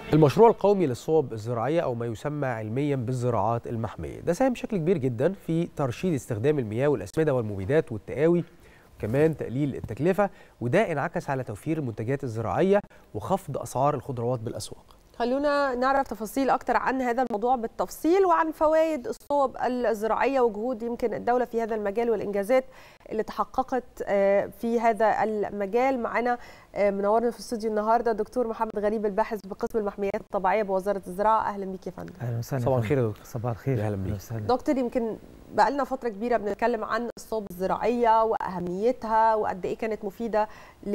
المشروع القومي للصوب الزراعية أو ما يسمى علميا بالزراعات المحمية ده ساهم بشكل كبير جدا في ترشيد استخدام المياه والأسمدة والمبيدات والتقاوي وكمان تقليل التكلفة وده انعكس على توفير المنتجات الزراعية وخفض أسعار الخضروات بالأسواق خلونا نعرف تفاصيل أكتر عن هذا الموضوع بالتفصيل وعن فوائد الصوب الزراعية وجهود يمكن الدولة في هذا المجال والإنجازات اللي تحققت في هذا المجال معنا منورنا في الاستوديو النهارده دكتور محمد غريب الباحث بقسم المحميات الطبيعيه بوزاره الزراعه اهلا بيك يا فندم اهلا وسهلا صباح الخير يا دكتور صباح الخير اهلا بيك دكتور يمكن بقى لنا فتره كبيره بنتكلم عن الصوب الزراعيه واهميتها وقد ايه كانت مفيده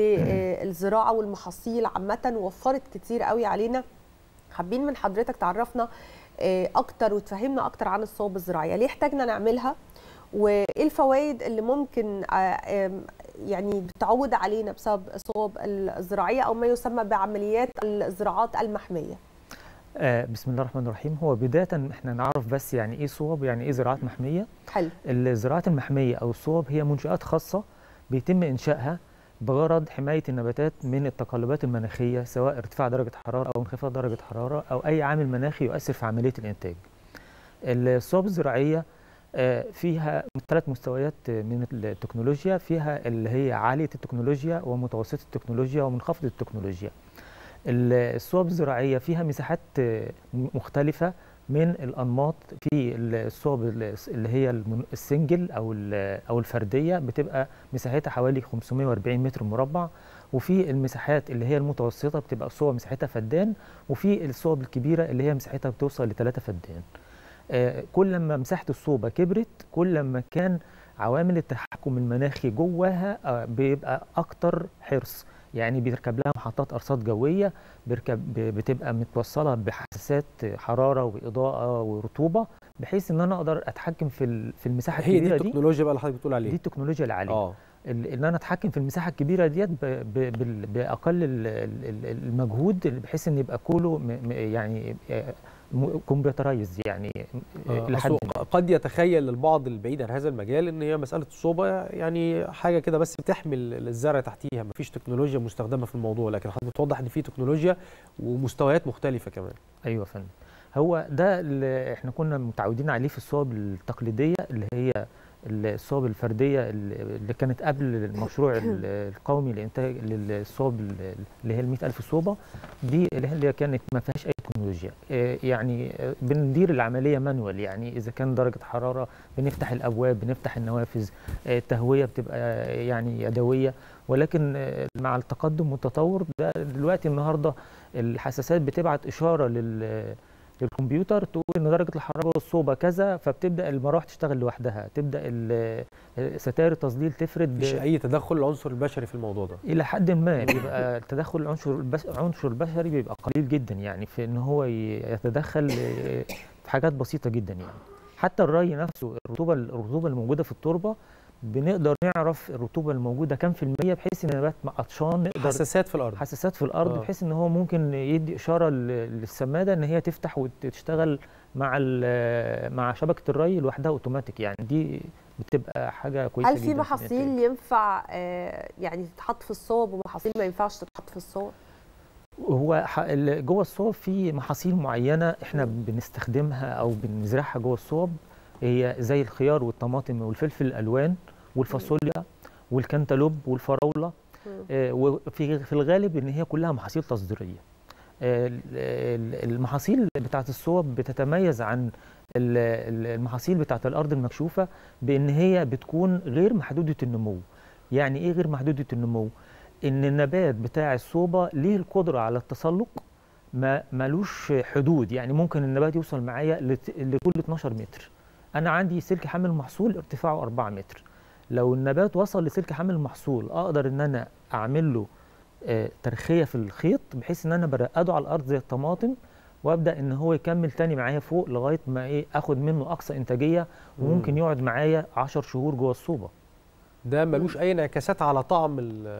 للزراعه والمحاصيل عامه ووفرت كتير قوي علينا حابين من حضرتك تعرفنا اكتر وتفهمنا اكتر عن الصوب الزراعيه ليه احتاجنا نعملها وايه الفوائد اللي ممكن يعني بتعود علينا بسبب الصوب الزراعيه او ما يسمى بعمليات الزراعات المحميه آه بسم الله الرحمن الرحيم هو بدايه احنا نعرف بس يعني ايه صوب يعني ايه زراعات محميه حلو الزراعات المحميه او الصوب هي منشات خاصه بيتم انشائها بغرض حمايه النباتات من التقلبات المناخيه سواء ارتفاع درجه حراره او انخفاض درجه حراره او اي عامل مناخي يؤثر في عمليه الانتاج الصوب الزراعيه فيها ثلاث مستويات من التكنولوجيا فيها اللي هي عاليه التكنولوجيا ومتوسطه التكنولوجيا ومنخفضه التكنولوجيا الصوب الزراعيه فيها مساحات مختلفه من الانماط في الصوب اللي هي السنجل او او الفرديه بتبقى مساحتها حوالي 540 متر مربع وفي المساحات اللي هي المتوسطه بتبقى صوب مساحتها فدان وفي الصوب الكبيره اللي هي مساحتها بتوصل ل 3 فدان آه كل ما مساحه الصوبه كبرت كل ما كان عوامل التحكم المناخي جواها آه بيبقى اكتر حرص يعني بيركب لها محطات ارصاد جويه بيركب بتبقى متوصله بحساسات حراره واضاءه ورطوبه بحيث ان انا اقدر اتحكم في في المساحه هي الكبيره دي التكنولوجيا بقى اللي حضرتك بتقول عليها دي التكنولوجيا العاليه اه ان انا اتحكم في المساحه الكبيره ديت باقل المجهود بحيث ان يبقى كله يعني كمبيوترايز يعني آه لحد قد يتخيل البعض البعيد عن هذا المجال ان هي مساله الصوبه يعني حاجه كده بس بتحمل الزرع تحتيها مفيش تكنولوجيا مستخدمه في الموضوع لكن حضرتك بتوضح ان في تكنولوجيا ومستويات مختلفه كمان ايوه يا فندم هو ده اللي احنا كنا متعودين عليه في الصوب التقليديه اللي هي الصوب الفرديه اللي كانت قبل المشروع القومي لانتاج للصوب اللي هي ال ألف صوبه دي اللي هي كانت ما فيهاش اي تكنولوجيا يعني بندير العمليه مانوال يعني اذا كان درجه حراره بنفتح الابواب بنفتح النوافذ التهويه بتبقى يعني يدويه ولكن مع التقدم والتطور ده دلوقتي النهارده الحساسات بتبعت اشاره لل الكمبيوتر تقول ان درجه الحراره والصوبه كذا فبتبدا المراوح تشتغل لوحدها تبدا ستائر التظليل تفرد مش اي تدخل العنصر البشري في الموضوع ده الى حد ما بيبقى تدخل العنصر العنصر البشري بيبقى قليل جدا يعني في ان هو يتدخل في حاجات بسيطه جدا يعني حتى الري نفسه الرطوبه الرطوبه الموجوده في التربه بنقدر نعرف الرطوبه الموجوده كام في الميه بحيث ان النبات عطشان نقدر حساسات في الارض حساسات في الارض آه. بحيث ان هو ممكن يدي اشاره للسماده ان هي تفتح وتشتغل مع مع شبكه الري لوحدها اوتوماتيك يعني دي بتبقى حاجه كويسه هل في محاصيل ينفع يعني تتحط في الصوب ومحاصيل ما ينفعش تتحط في الصوب؟ هو جوه الصوب في محاصيل معينه احنا بنستخدمها او بنزرعها جوه الصوب هي زي الخيار والطماطم والفلفل الالوان والفاصوليا والكنتالوب والفراوله آه وفي في الغالب ان هي كلها محاصيل تصديريه آه المحاصيل بتاعه الصوب بتتميز عن المحاصيل بتاعه الارض المكشوفه بان هي بتكون غير محدوده النمو يعني ايه غير محدوده النمو ان النبات بتاع الصوبه ليه القدره على التسلق ما ملوش حدود يعني ممكن النبات يوصل معايا لطول 12 متر انا عندي سلك حمل محصول ارتفاعه 4 متر لو النبات وصل لسلك حمل المحصول اقدر ان انا اعمل له آه ترخيه في الخيط بحيث ان انا برقده على الارض زي الطماطم وابدا ان هو يكمل تاني معايا فوق لغايه ما ايه اخد منه اقصى انتاجيه وممكن يقعد معايا 10 شهور جوه الصوبه ده ملوش اي انعكاسات على طعم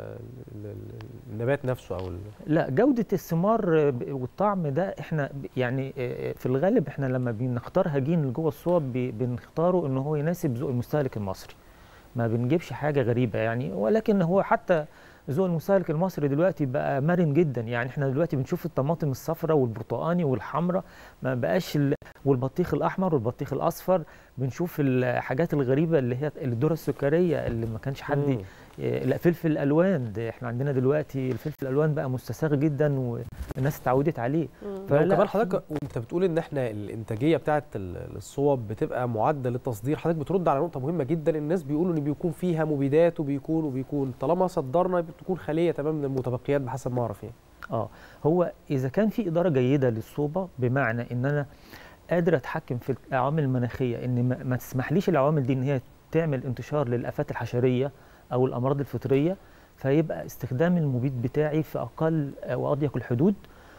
النبات نفسه او لا جوده الثمار والطعم ده احنا يعني في الغالب احنا لما بنختار هجين جوه الصوب بنختاره ان هو يناسب ذوق المستهلك المصري ما بنجيبش حاجه غريبه يعني ولكن هو حتى ذوق المستهلك المصري دلوقتي بقى مرن جدا يعني احنا دلوقتي بنشوف الطماطم الصفراء والبرتقاني والحمراء ما بقاش ال... والبطيخ الاحمر والبطيخ الاصفر بنشوف الحاجات الغريبه اللي هي الذره السكريه اللي ما كانش حد مم. إيه، لا فلفل الالوان ده احنا عندنا دلوقتي الفلفل الالوان بقى مستساغ جدا والناس اتعودت عليه مم. فلا، وكمان في- حضرتك وانت بتقول ان احنا الانتاجيه بتاعه ال- الصوب بتبقى معده للتصدير حضرتك بترد على نقطه مهمه جدا الناس بيقولوا ان بيكون فيها مبيدات وبيكون وبيكون طالما صدرنا بتكون خاليه تمام من المتبقيات بحسب ما اعرف يعني اه هو اذا كان في اداره جيده للصوبه بمعنى ان انا قادر اتحكم في العوامل المناخيه ان ما- ما تسمحليش العوامل دي ان هي تعمل انتشار للافات الحشريه او الامراض الفطريه فيبقى استخدام المبيد بتاعي في اقل واضيق الحدود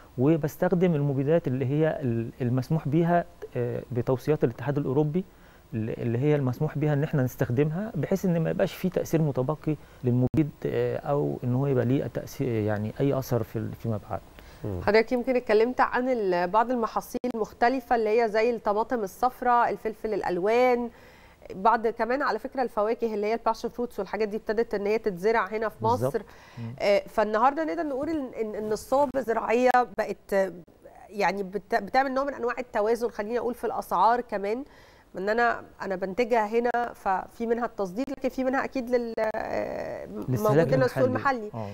وبستخدم المبيدات اللي هي ال- المسموح بيها آه، بتوصيات الاتحاد الاوروبي اللي اللي هي المسموح بيها ان احنا نستخدمها بحيث ان ما يبقاش في تاثير متبقي للمبيد آه، او ان هو يبقى ليه تاثير يعني اي اثر في ال- فيما بعد حضرتك يمكن اتكلمت عن ال- بعض المحاصيل المختلفة اللي هي زي الطماطم الصفراء الفلفل الألوان بعض كمان على فكرة الفواكه اللي هي الباشن فروتس والحاجات دي ابتدت ان هي تتزرع هنا في بالظبط. مصر مم. آه، فالنهارده نقدر نقول ان ان إن الصوب الزراعيه بقت آه، يعني بت- بتعمل نوع من انواع التوازن خليني اقول في الاسعار كمان ان انا انا بنتجها هنا ففي منها التصدير لكن في منها اكيد لل آه، الاستهلاك موجود هنا السوق المحلي اه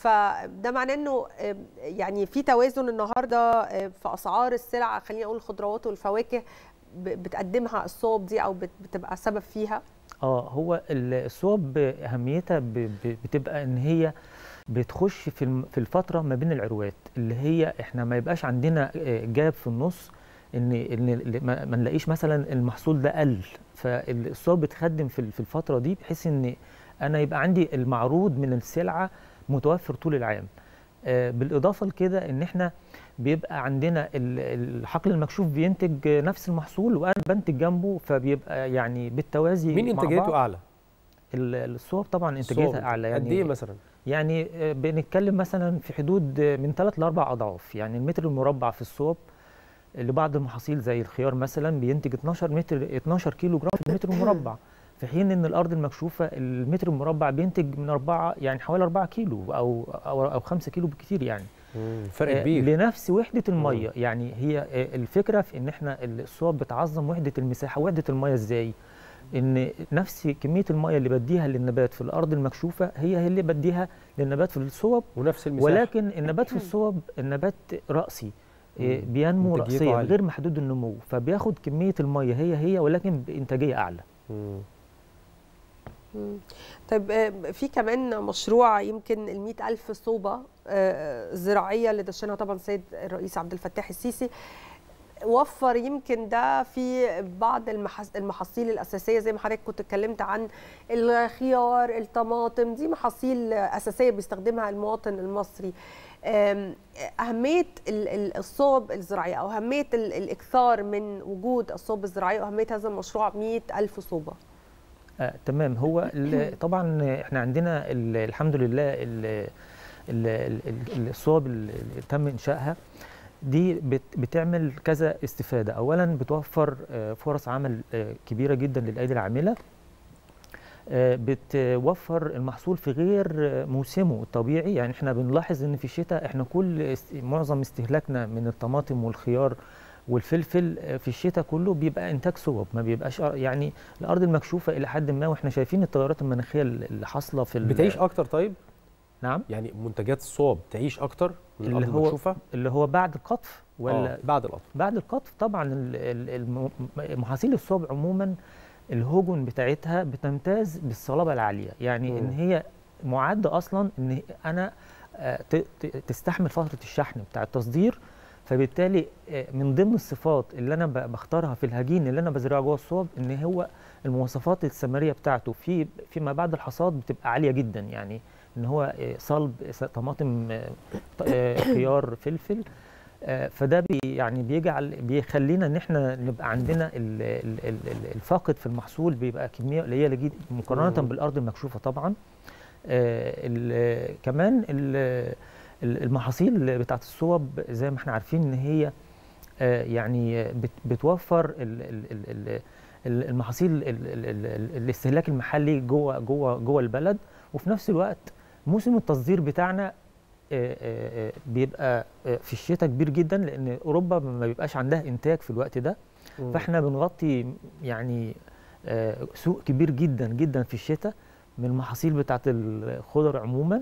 فده معناه انه آه، يعني في توازن النهارده آه، في اسعار السلع خليني اقول الخضروات والفواكه ب- بتقدمها الصوب دي او بت- بتبقى سبب فيها اه هو ال- الصوب اهميتها ب- ب- بتبقى ان هي بتخش في الم- في الفتره ما بين العروات اللي هي احنا ما يبقاش عندنا آه، جاب في النص ان ان ال- ما ما نلاقيش مثلا المحصول ده قل فالصوب بتخدم في ال- في الفتره دي بحيث ان انا يبقى عندي المعروض من السلعه متوفر طول العام آه، بالاضافه لكده ان احنا بيبقى عندنا ال- الحقل المكشوف بينتج نفس المحصول وانا بنتج جنبه فبيبقى يعني بالتوازي مين مع انتاجيته بعض. اعلى ال- الصوب طبعا الصوب انتاجيتها اعلى قد يعني ايه مثلا يعني آه، بنتكلم مثلا في حدود آه، من ثلاث لاربع اضعاف يعني المتر المربع في الصوب لبعض المحاصيل زي الخيار مثلا بينتج 12 متر 12 كيلو جرام في المتر المربع في حين ان الارض المكشوفه المتر المربع بينتج من 4 يعني حوالي 4 كيلو او او او 5 كيلو بالكثير يعني فرق آه، كبير لنفس وحده الميه يعني هي آه، الفكره في ان احنا الصوب بتعظم وحده المساحه وحده الميه ازاي ان نفس كميه الميه اللي بديها للنبات في الارض المكشوفه هي هي اللي بديها للنبات في الصوب ونفس المساحه ولكن النبات في الصوب النبات راسي آه، مم. بينمو إنتاجيته راسيا عالية. غير محدود النمو فبياخد كميه الميه هي هي ولكن بانتاجيه اعلى مم. مم. طيب آه، في كمان مشروع يمكن ال ألف صوبة آه، زراعية اللي دشنها طبعا السيد الرئيس عبد الفتاح السيسي وفر يمكن ده في بعض المحاص- المحاصيل الأساسية زي ما حضرتك كنت اتكلمت عن الخيار الطماطم دي محاصيل أساسية بيستخدمها المواطن المصري آم، أهمية ال- ال- الصوب الزراعية أو أهمية ال- الإكثار من وجود الصوب الزراعية وأهمية هذا المشروع 100 ألف صوبة آه تمام هو ال- طبعا احنا عندنا ال- الحمد لله ال- ال- ال- ال- الصوب اللي تم انشائها دي بت- بتعمل كذا استفاده اولا بتوفر آه، فرص عمل آه، كبيره جدا للايدي العامله آه، بتوفر المحصول في غير آه، موسمه الطبيعي يعني احنا بنلاحظ ان في الشتاء احنا كل است- معظم استهلاكنا من الطماطم والخيار والفلفل آه، في الشتاء كله بيبقى انتاج صوب ما بيبقاش أر- يعني الارض المكشوفه الى حد ما واحنا شايفين التغيرات المناخيه اللي حاصله في ال- بتعيش اكتر طيب نعم يعني منتجات الصوب تعيش اكتر من اللي الارض هو المكشوفه اللي هو بعد القطف ولا آه، بعد القطف بعد القطف طبعا ال- ال- الم- محاصيل الصوب عموما الهجن بتاعتها بتمتاز بالصلابه العاليه يعني مم. ان هي معده اصلا ان انا آه، ت- ت- تستحمل فتره الشحن بتاع التصدير فبالتالي آه، من ضمن الصفات اللي انا ب- بختارها في الهجين اللي انا بزرعه جوه الصوب ان هو المواصفات الثمريه بتاعته في فيما بعد الحصاد بتبقى عاليه جدا يعني ان هو آه، صلب س- طماطم آه، ط- آه، خيار فلفل آه، فده بي يعني بيجعل بيخلينا ان احنا نبقى عندنا ال- ال- ال- ال- الفاقد في المحصول بيبقى كميه قليله جدا مقارنه مم. بالارض المكشوفه طبعا آه، ال- كمان ال- ال- المحاصيل بتاعت الصوب زي ما احنا عارفين ان هي آه، يعني بت- بتوفر ال- ال- ال- ال- ال- المحاصيل ال- ال- ال- ال- الاستهلاك المحلي جوه جوه جوه البلد وفي نفس الوقت موسم التصدير بتاعنا آه، آه، آه، بيبقى آه، في الشتاء كبير جدا لان اوروبا ما بيبقاش عندها انتاج في الوقت ده فاحنا بنغطي يعني آه، سوق كبير جدا جدا في الشتاء من المحاصيل بتاعت الخضر عموما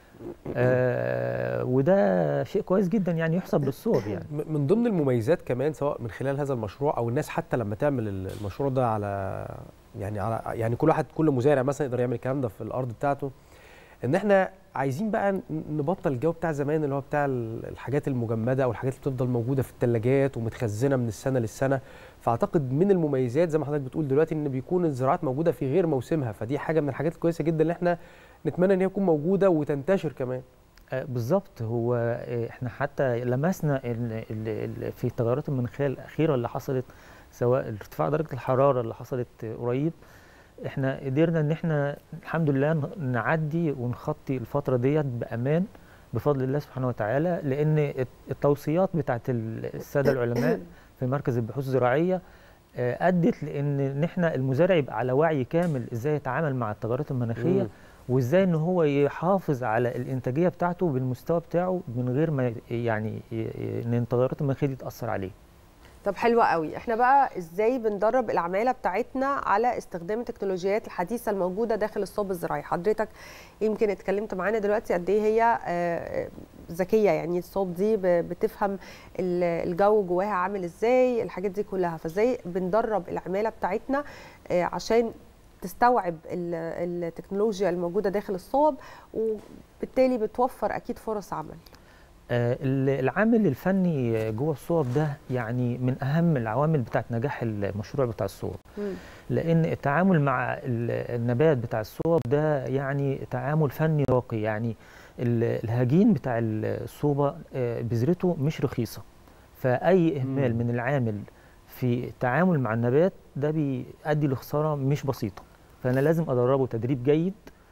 آه، وده شيء كويس جدا يعني يحسب للصور يعني م- من ضمن المميزات كمان سواء من خلال هذا المشروع او الناس حتى لما تعمل ال- المشروع ده على يعني على يعني كل واحد كل مزارع مثلا يقدر يعمل الكلام ده في الارض بتاعته ان احنا عايزين بقى ن- نبطل الجو بتاع زمان اللي هو بتاع ال- الحاجات المجمده او الحاجات اللي بتفضل موجوده في الثلاجات ومتخزنه من السنه للسنه فاعتقد من المميزات زي ما حضرتك بتقول دلوقتي ان بيكون الزراعات موجوده في غير موسمها فدي حاجه من الحاجات الكويسه جدا اللي احنا نتمنى ان هي تكون موجوده وتنتشر كمان آه، بالظبط هو آه، احنا حتى لمسنا ال- ال- ال- في التغيرات المناخيه الاخيره اللي حصلت سواء ارتفاع درجه الحراره اللي حصلت آه، قريب احنا قدرنا ان احنا الحمد لله ن- نعدي ونخطي الفتره ديت بامان بفضل الله سبحانه وتعالى لان الت- التوصيات بتاعت ال- الساده العلماء في مركز البحوث الزراعيه آه، ادت لان ان احنا المزارع يبقى على وعي كامل ازاي يتعامل مع التغيرات المناخيه مم. وازاي ان هو يحافظ على الانتاجيه بتاعته بالمستوى بتاعه من غير ما ي- يعني ي- ي- ان التغيرات المناخيه دي تاثر عليه طب حلوة قوي احنا بقى ازاي بندرب العمالة بتاعتنا على استخدام التكنولوجيات الحديثة الموجودة داخل الصوب الزراعي حضرتك يمكن اتكلمت معانا دلوقتي قد ايه هي آه، ذكية يعني الصوب دي ب- بتفهم ال- الجو جواها عامل ازاي الحاجات دي كلها فازاي بندرب العمالة بتاعتنا آه، عشان تستوعب ال- التكنولوجيا الموجودة داخل الصوب وبالتالي بتوفر اكيد فرص عمل آه، ال- العامل الفني جوه الصوب ده يعني من اهم العوامل بتاعت نجاح المشروع بتاع الصوب مم. لان التعامل مع ال- النبات بتاع الصوب ده يعني تعامل فني راقي يعني ال- الهجين بتاع الصوبه آه، بذرته مش رخيصه فاي اهمال مم. من العامل في التعامل مع النبات ده بيؤدي لخساره مش بسيطه فانا لازم ادربه تدريب جيد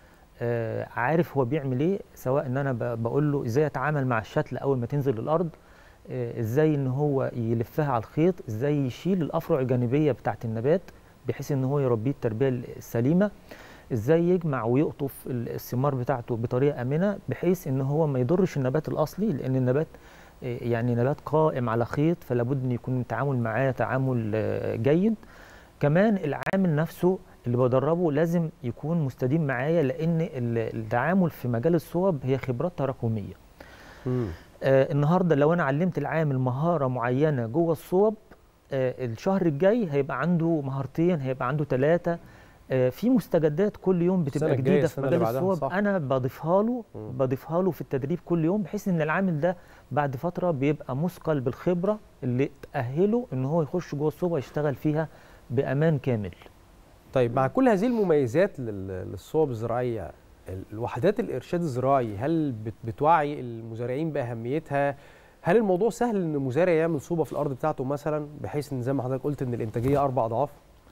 آه، عارف هو بيعمل ايه سواء ان انا ب- بقول له ازاي يتعامل مع الشتله اول ما تنزل الارض آه، ازاي ان هو يلفها على الخيط ازاي يشيل الافرع الجانبيه بتاعه النبات بحيث ان هو يربيه التربيه السليمه ازاي يجمع ويقطف ال- الثمار بتاعته بطريقه امنه بحيث ان هو ما يضرش النبات الاصلي لان النبات آه، يعني نبات قائم على خيط فلا بد ان يكون التعامل معاه تعامل آه، جيد كمان العامل نفسه اللي بدربه لازم يكون مستديم معايا لان ال- التعامل في مجال الصوب هي خبرات تراكميه مم. آه النهارده لو انا علمت العامل مهاره معينه جوه الصوب آه الشهر الجاي هيبقى عنده مهارتين هيبقى عنده ثلاثه آه في مستجدات كل يوم السنة بتبقى الجاية، جديده في السنة اللي مجال بعدها، الصوب صح. انا بضيفها له مم. بضيفها له في التدريب كل يوم بحيث ان العامل ده بعد فتره بيبقى مثقل بالخبره اللي تاهله ان هو يخش جوه الصوبه يشتغل فيها بامان كامل طيب مع كل هذه المميزات لل- للصوب الزراعيه ال- الوحدات الارشاد الزراعي هل بت- بتوعي المزارعين باهميتها هل الموضوع سهل ان المزارع يعمل صوبه في الارض بتاعته مثلا بحيث ان زي ما حضرتك قلت ان الانتاجيه اربع اضعاف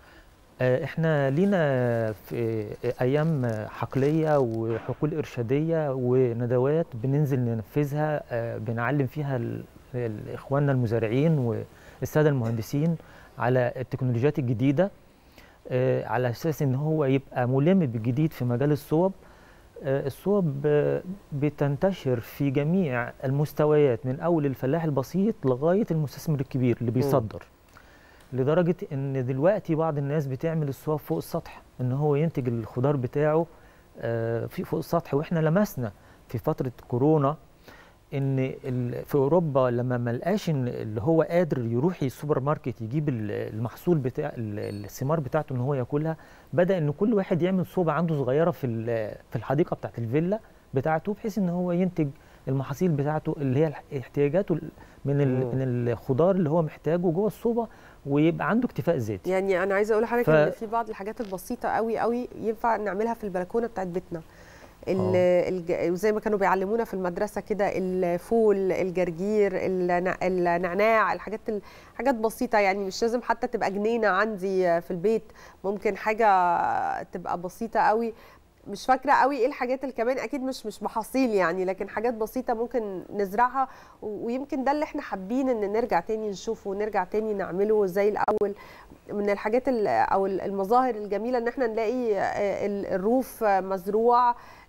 آه، احنا لينا في ايام حقليه وحقول ارشاديه وندوات بننزل ننفذها آه، بنعلم فيها ال- ال- اخواننا المزارعين والساده المهندسين على التكنولوجيات الجديده آه، على اساس ان هو يبقى ملم بالجديد في مجال الصوب آه، الصوب آه، بتنتشر في جميع المستويات من اول الفلاح البسيط لغايه المستثمر الكبير اللي بيصدر لدرجه ان دلوقتي بعض الناس بتعمل الصواب فوق السطح ان هو ينتج الخضار بتاعه آه، في فوق السطح واحنا لمسنا في فتره كورونا ان ال- في اوروبا لما ما لقاش ان اللي هو قادر يروح السوبر ماركت يجيب ال- المحصول بتاع ال- الثمار بتاعته ان هو ياكلها بدا ان كل واحد يعمل صوبه عنده صغيره في ال- في الحديقه بتاعت الفيلا بتاعته بحيث ان هو ينتج المحاصيل بتاعته اللي هي الح- احتياجاته ال- من ال- مم. من الخضار اللي هو محتاجه جوه الصوبه ويبقى عنده اكتفاء ذاتي يعني انا عايزه اقول لحضرتك ف- ان في بعض الحاجات البسيطه قوي قوي ينفع نعملها في البلكونه بتاعت بيتنا ال- الج- زي ما كانوا بيعلمونا في المدرسه كده الفول الجرجير النع- النعناع الحاجات ال- حاجات بسيطه يعني مش لازم حتى تبقى جنينه عندي في البيت ممكن حاجه تبقى بسيطه قوي مش فاكره قوي ايه الحاجات اللي كمان اكيد مش مش محاصيل يعني لكن حاجات بسيطه ممكن نزرعها و- ويمكن ده اللي احنا حابين ان نرجع تاني نشوفه ونرجع تاني نعمله زي الاول من الحاجات ال- او ال- المظاهر الجميله ان احنا نلاقي آه، ال- الروف آه، مزروع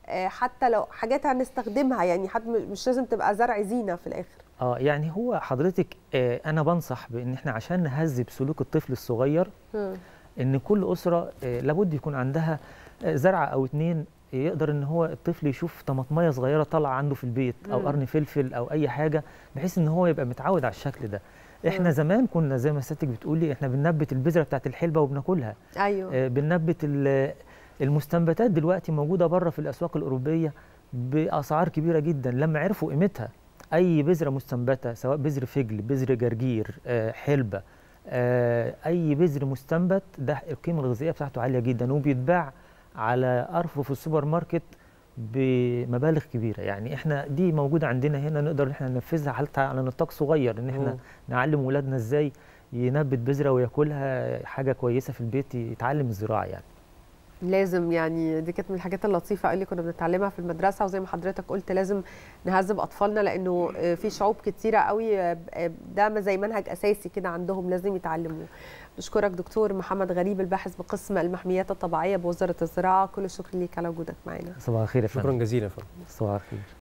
آه، حتى لو حاجات هنستخدمها يعني حتى م- مش لازم تبقى زرع زينه في الاخر اه يعني هو حضرتك آه انا بنصح بان احنا عشان نهذب سلوك الطفل الصغير مم. ان كل اسره آه لابد يكون عندها آه زرعه او اتنين يقدر ان هو الطفل يشوف طماطميه صغيره طالعه عنده في البيت او مم. قرن فلفل او اي حاجه بحيث ان هو يبقى متعود على الشكل ده احنا مم. زمان كنا زي ما سيادتك بتقولي احنا بننبت البذره بتاعت الحلبه وبناكلها ايوه آه، بننبت ال- المستنبتات دلوقتي موجوده بره في الاسواق الاوروبيه باسعار كبيره جدا لما عرفوا قيمتها اي بذره مستنبته سواء بذر فجل بذر جرجير آه، حلبه آه، اي بذر مستنبت ده القيمه الغذائيه بتاعته عاليه جدا وبيتباع على ارفف السوبر ماركت بمبالغ كبيره يعني احنا دي موجوده عندنا هنا نقدر ان احنا ننفذها حتى على نطاق صغير ان احنا مم. نعلم اولادنا ازاي ينبت بذره وياكلها حاجه كويسه في البيت يتعلم الزراعه يعني لازم يعني دي كانت من الحاجات اللطيفه قوي اللي كنا بنتعلمها في المدرسه وزي ما حضرتك قلت لازم نهذب اطفالنا لانه آه، في شعوب كتيره قوي آه، آه، ده زي منهج اساسي كده عندهم لازم يتعلموه بشكرك دكتور محمد غريب الباحث بقسم المحميات الطبيعيه بوزاره الزراعه كل الشكر ليك على وجودك معنا صباح الخير يا شكرا فندم جزيلا يا فندم صباح الخير